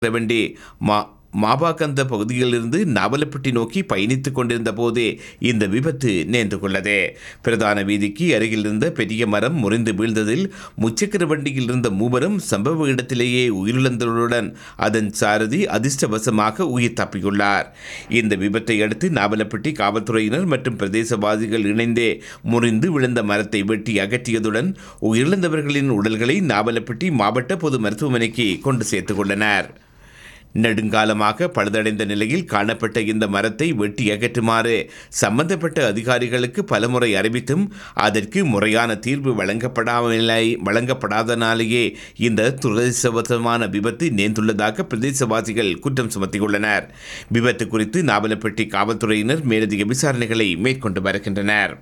வேண்டி மா மாபாகந்த பகுதியிலிருந்து நாவலப்பட்டி நோக்கி பயணித்துக் கொண்டிருந்த போதே இந்த விபத்து நேர்ந்து கொள்ளது பிரதான வீதிக்கு அருகில் இருந்த பெரிய மரம் முறிந்து வீழ்ந்ததில் முச்சக்கர வண்டியில் இருந்த மூவரும் சம்பவ இடத்திலேயே உயிரிழந்ததுடன் அதன் சாரதி அதிர்ஷ்டவசமாக உயிர் தப்பியுள்ளார் இந்த விபத்தை அடுத்து நாவலப்பட்டி காவல்துறையினர் மற்றும் பிரதேசவாசிகள் இணைந்தே முறிந்து விழுந்த மரத்தை வெட்டி அகற்றியதுடன் உயிரிழந்தவர்களின் உடல்களை நாவலப்பட்டி மாவட்ட பொது மருத்துவமனைக்கு கொண்டு சேர்த்துக் கொண்டனர் நெடுங்காலமாக பழுதடைந்த நிலையில் காணப்பட்ட இந்த மரத்தை வெட்டி அகற்றுமாறு சம்பந்தப்பட்ட அதிகாரிகளுக்கு பலமுறை அறிவித்தும் அதற்கு முறையான தீர்வு வழங்கப்படாமலை வழங்கப்படாதனாலேயே இந்த துரதிசவசமான விபத்து நேர்ந்துள்ளதாக பிரதேசவாசிகள் குற்றம் சுமத்தியுள்ளனர் விபத்து குறித்து நாவலப்பட்டி காவல்துறையினர் மேலதிக விசாரணைகளை மேற்கொண்டு வருகின்றனர்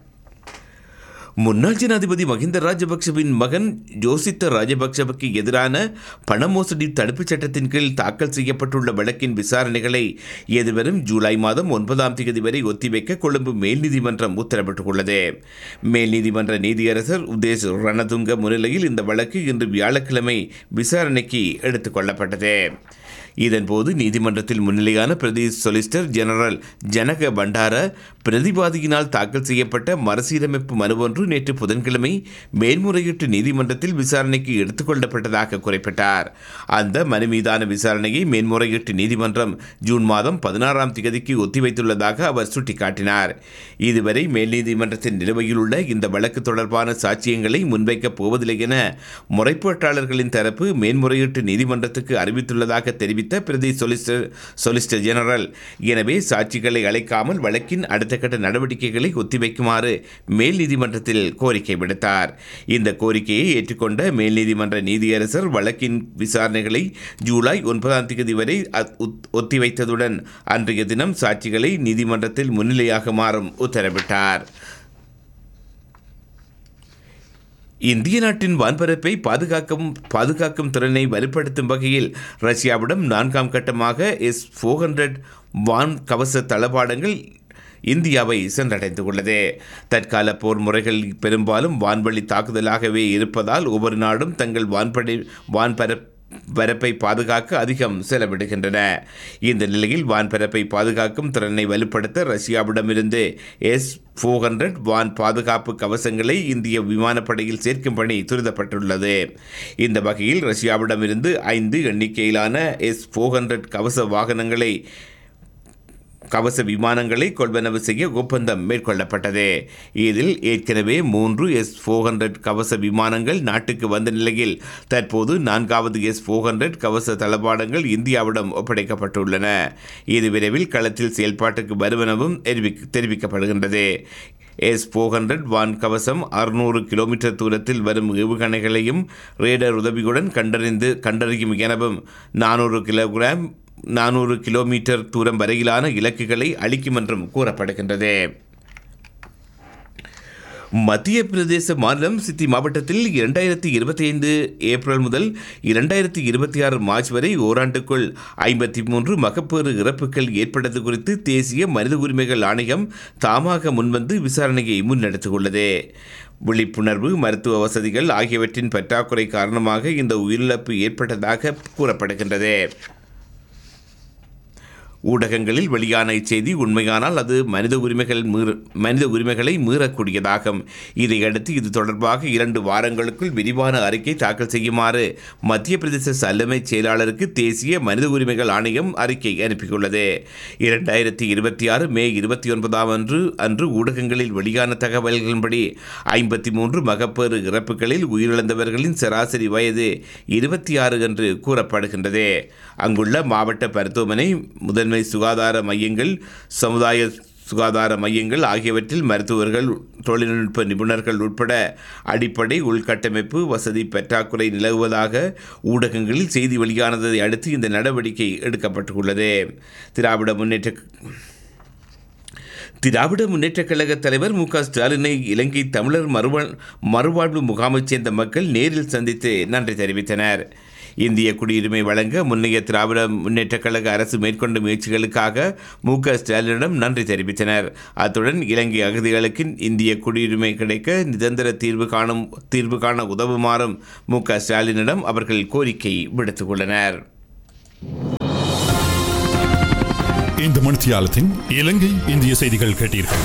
முன்னாள் ஜனாதிபதி மஹிந்த ராஜபக்சவின் மகன் ஜோசித்த ராஜபக்சவுக்கு எதிரான பண மோசடி தடுப்புச் சட்டத்தின் கீழ் தாக்கல் செய்யப்பட்டுள்ள வழக்கின் விசாரணைகளை எதிர்வரும் ஜூலை மாதம் ஒன்பதாம் தேதி வரை ஒத்திவைக்க கொழும்பு மேல் நீதிமன்றம் உத்தரவிட்டுள்ளது மேல் நீதிமன்ற நீதியரசர் உதேஷ் ரணதுங்க முன்னிலையில் இந்த வழக்கு இன்று வியாழக்கிழமை விசாரணைக்கு எடுத்துக் கொள்ளப்பட்டது இதன்போது நீதிமன்றத்தில் முன்னிலையான பிரதி சொலிசிட்டர் ஜெனரல் ஜனக பண்டார பிரதிவாதியினால் தாக்கல் செய்யப்பட்ட மறுசீரமைப்பு மனு ஒன்று நேற்று புதன்கிழமை மேல்முறையீட்டு நீதிமன்றத்தில் விசாரணைக்கு எடுத்துக்கொள்ளப்பட்டதாக குறிப்பிட்டார் அந்த மனு மீதான விசாரணையை மேல்முறையீட்டு நீதிமன்றம் ஜூன் மாதம் பதினாறாம் தேதிக்கு ஒத்திவைத்துள்ளதாக அவர் சுட்டிக்காட்டினார் இதுவரை மேல் நீதிமன்றத்தின் நிலுவையில் உள்ள இந்த வழக்கு தொடர்பான சாட்சியங்களை முன்வைக்கப் போவதில்லை என முறைப்பாட்டாளர்களின் தரப்பு மேன்முறையீட்டு நீதிமன்றத்துக்கு அறிவித்துள்ளதாக தெரிவித்த பிரதி சொலிசிட்டர் சொலிசிட்டர் ஜெனரல் எனவே சாட்சிகளை அழைக்காமல் வழக்கின் அடுத்த கட்ட நடவடிக்கைகளை ஒத்திவைக்குமாறு மேல் நீதிமன்றத்தில் கோரிக்கை விடுத்தார் இந்த கோரிக்கையை ஏற்றுக்கொண்ட மேல் நீதிமன்ற நீதியரசர் வழக்கின் விசாரணைகளை ஜூலை ஒன்பதாம் தேதி வரை ஒத்திவைத்ததுடன் அன்றைய தினம் சாட்சிகளை நீதிமன்றத்தில் முன்னிலையாகுமாறும் உத்தரவிட்டார் இந்திய நாட்டின் வான்பரப்பை பாதுகாக்கும் பாதுகாக்கும் திறனை வலுப்படுத்தும் வகையில் ரஷ்யாவிடம் நான்காம் கட்டமாக எஸ் ஃபோர் ஹண்ட்ரட் வான் கவச தளபாடங்கள் இந்தியாவை சென்றடைந்துள்ளது தற்கால போர் முறைகள் பெரும்பாலும் வான்வழி தாக்குதலாகவே இருப்பதால் ஒவ்வொரு நாடும் தங்கள் வான்படை வான்பரப் பரப்பை பாதுகாக்க அதிகம் செலவிடுகின்றன இந்த நிலையில் வான்பரப்பை பாதுகாக்கும் திறனை வலுப்படுத்த ரஷ்யாவிடமிருந்து எஸ் ஃபோர் ஹண்ட்ரட் வான் பாதுகாப்பு கவசங்களை இந்திய விமானப்படையில் சேர்க்கும் பணி துரிதப்பட்டுள்ளது இந்த வகையில் ரஷ்யாவிடமிருந்து ஐந்து எண்ணிக்கையிலான எஸ் ஃபோர் ஹண்ட்ரட் கவச வாகனங்களை கவச விமானங்களை கொள்வனவு செய்ய ஒப்பந்தம் மேற்கொள்ளப்பட்டது இதில் ஏற்கனவே மூன்று எஸ் ஃபோர் ஹண்ட்ரட் கவச விமானங்கள் நாட்டுக்கு வந்த நிலையில் தற்போது நான்காவது எஸ் ஃபோர் ஹண்ட்ரட் கவச தளபாடங்கள் இந்தியாவிடம் ஒப்படைக்கப்பட்டுள்ளன இது விரைவில் களத்தில் செயல்பாட்டுக்கு வருவனவும் தெரிவிக்கப்படுகின்றது எஸ் ஃபோர் ஹண்ட்ரட் வான் கவசம் அறுநூறு கிலோமீட்டர் தூரத்தில் வரும் ஏவுகணைகளையும் ரேடர் உதவியுடன் கண்டறிந்து கண்டறியும் எனவும் நானூறு கிலோகிராம் நானூறு கிலோமீட்டர் தூரம் வரையிலான இலக்குகளை அளிக்கும் என்றும் கூறப்படுகின்றது மத்திய பிரதேச மாநிலம் சித்தி மாவட்டத்தில் இரண்டாயிரத்தி இருபத்தி ஐந்து ஏப்ரல் முதல் இரண்டாயிரத்தி இருபத்தி ஆறு மார்ச் வரை ஓராண்டுக்குள் ஐம்பத்தி மூன்று மகப்பேறு இறப்புகள் ஏற்பட்டது குறித்து தேசிய மனித உரிமைகள் ஆணையம் தாமாக முன்வந்து விசாரணையை முன்னெடுத்துள்ளது விழிப்புணர்வு மருத்துவ வசதிகள் ஆகியவற்றின் பற்றாக்குறை காரணமாக இந்த உயிரிழப்பு ஏற்பட்டதாக கூறப்படுகின்றது ஊடகங்களில் வெளியான இச்செய்தி உண்மையானால் அது மனித உரிமைகள் மீற மனித உரிமைகளை மீறக்கூடியதாகும் இதையடுத்து இது தொடர்பாக இரண்டு வாரங்களுக்குள் விரிவான அறிக்கை தாக்கல் செய்யுமாறு மத்திய பிரதேச தலைமைச் செயலாளருக்கு தேசிய மனித உரிமைகள் ஆணையம் அறிக்கை அனுப்பியுள்ளது இரண்டாயிரத்தி இருபத்தி ஆறு மே இருபத்தி ஒன்பதாம் அன்று அன்று ஊடகங்களில் வெளியான தகவல்களின்படி ஐம்பத்தி மூன்று மகப்பேறு இறப்புகளில் உயிரிழந்தவர்களின் சராசரி வயது இருபத்தி ஆறு என்று கூறப்படுகின்றது அங்குள்ள மாவட்ட மருத்துவமனை முதல் முதன்மை சுகாதார மையங்கள் சமுதாய சுகாதார மையங்கள் ஆகியவற்றில் மருத்துவர்கள் தொழில்நுட்ப நிபுணர்கள் உட்பட அடிப்படை உள்கட்டமைப்பு வசதி பற்றாக்குறை நிலவுவதாக ஊடகங்களில் செய்தி வெளியானதை அடுத்து இந்த நடவடிக்கை எடுக்கப்பட்டுள்ளது திராவிட முன்னேற்ற திராவிட முன்னேற்றக் கழக தலைவர் மு க ஸ்டாலினை இலங்கை தமிழர் மறுவா மறுவாழ்வு முகாமைச் சேர்ந்த மக்கள் நேரில் சந்தித்து நன்றி தெரிவித்தனர் இந்திய குடியுரிமை வழங்க முன்னைய திராவிட முன்னேற்றக் கழக அரசு மேற்கொண்ட முயற்சிகளுக்காக மு க ஸ்டாலினிடம் நன்றி தெரிவித்தனர் அத்துடன் இலங்கை அகதிகளுக்கு இந்திய குடியுரிமை கிடைக்க நிரந்தர தீர்வு காணும் தீர்வு காண உதவுமாறும் மு க ஸ்டாலினிடம் அவர்கள் கோரிக்கை விடுத்துள்ளனர் இந்த மணித்தியாலத்தின் இலங்கை இந்திய செய்திகள் கேட்டீர்கள்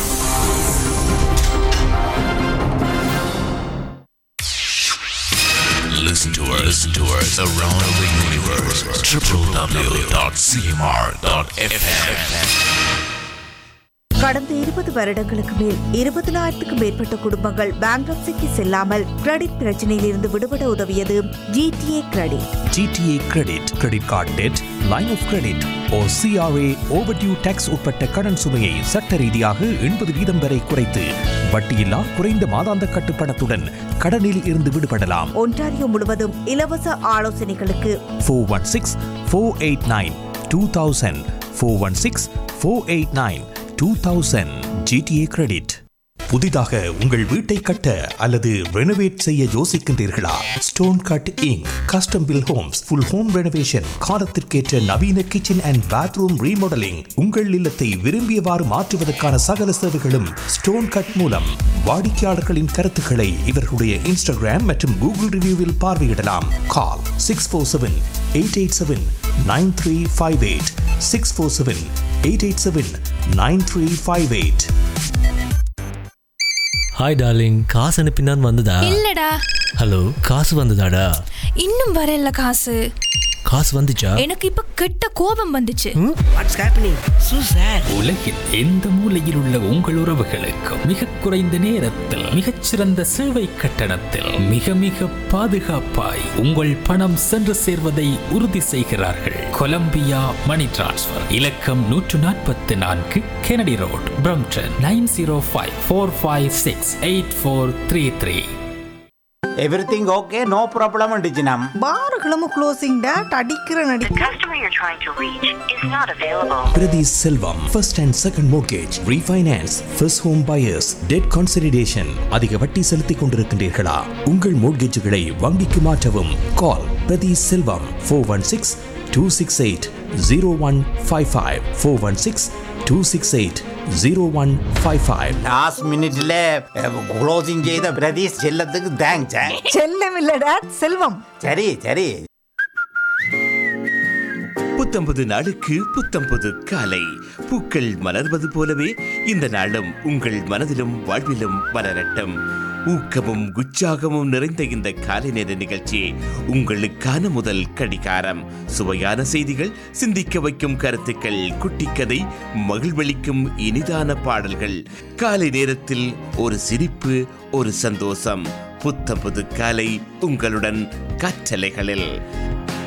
Listen to us, listen to us around the universe. www.cmr.fm. கடந்த இருபது வருடங்களுக்கு மேல் இருபதனாயிரத்துக்கும் மேற்பட்ட குடும்பங்கள் பேங்க்ரப்சிக்கு செல்லாமல் கிரெடிட் பிரச்சனையில் இருந்து விடுபட உதவியது GTA credit GTA credit credit card debt line of credit ஓ சிஆர்ஏ ஓவர்டியூ டேக்ஸ் உட்பட்ட கடன் சுமையை சட்ட ரீதியாக எண்பது வீதம் வரை குறைத்து வட்டியில்லா குறைந்த மாதாந்த கட்டுப்பணத்துடன் கடனில் இருந்து விடுபடலாம் ஒன்டாரியோ முழுவதும் இலவச ஆலோசனைகளுக்கு four one six four eight nine two thousand four one six four eight nine two thousand GTA credit புதிதாக உங்கள் வீட்டை கட்ட அல்லது ரெனோவேட் செய்ய யோசிக்கின்றீர்களா stone cut Inc custom build homes full home renovation காலத்திற்கேற்ற நவீன கிச்சன் அண்ட் பாத்ரூம் ரீமாடலிங் உங்கள் இல்லத்தை விரும்பியவாறு மாற்றுவதற்கான சகல சேவைகளும் ஸ்டோன் கட் மூலம் வாடிக்கையாளர்களின் கருத்துக்களை இவர்களுடைய இன்ஸ்டாகிராம் மற்றும் கூகுள் ரிவ்யூவில் பார்வையிடலாம் call six four seven eight eight seven nine three five eight six four seven eight eight seven nine three five eight hi darling காசு அனுப்பினான் வந்ததா இல்லடா ஹலோ காசு வந்ததாடா இன்னும் வரல காசு காசு வந்துச்சா எனக்கு இப்ப கெட்ட கோபம் வந்துச்சு வாட்ஸ் ஹேப்பனிங் சூ சார் உலகில் எந்த மூலையில் உள்ள உங்கள் உறவுகளுக்கும் மிக குறைந்த நேரத்தில் மிகச்சிறந்த சேவை கட்டணத்தில் மிக மிக பாதுகாப்பாய் உங்கள் பணம் சென்று சேர்வதை உறுதி செய்கிறார்கள் கொலம்பியா மணி டிரான்ஸ்ஃபர் இலக்கம் நூற்று நாற்பத்தி நான்கு Kennedy road Brampton nine zero five four five six eight four three three everything okay no problem டிஜினம் பாருகளும் க்ளோசிங் டேட் அடிக்கிற நடி customer you're trying to reach is not available. Prathi Selvam first and second mortgage refinance first home buyers debt consolidation அதிக வட்டி செலுத்திக் கொண்டிருக்கின்றீர்களா உங்கள் மோர்கேஜுகளை வங்கிக்கு மாற்றவும் call Prathi Selvam four one six two six eight zero one five five four one six two six eight zero one five five last மினிட்ல closing செய்த பிரதீஷ் செல்லத்துக்கு thanks செல்லம் இல்ல டேட் செல்வம் சரி சரி புத்தம்பது நாளுக்கு புத்தம்பது காலை பூக்கள் மலர்வது போலவே இந்த நாளும் உங்கள் மனதிலும் வாழ்விலும் மலரட்டும் ஊக்கமும் உற்சாகமும் நிறைந்த இந்த காலை நேர நிகழ்ச்சி உங்களுக்கான முதல் கடிகாரம் சுவையான செய்திகள் சிந்திக்க வைக்கும் கருத்துக்கள் குட்டிக்கதை மகிழ்வளிக்கும் இனிதான பாடல்கள் காலை நேரத்தில் ஒரு சிரிப்பு ஒரு சந்தோஷம் புத்தம்பது காலை உங்களுடன் கற்றலைகளில்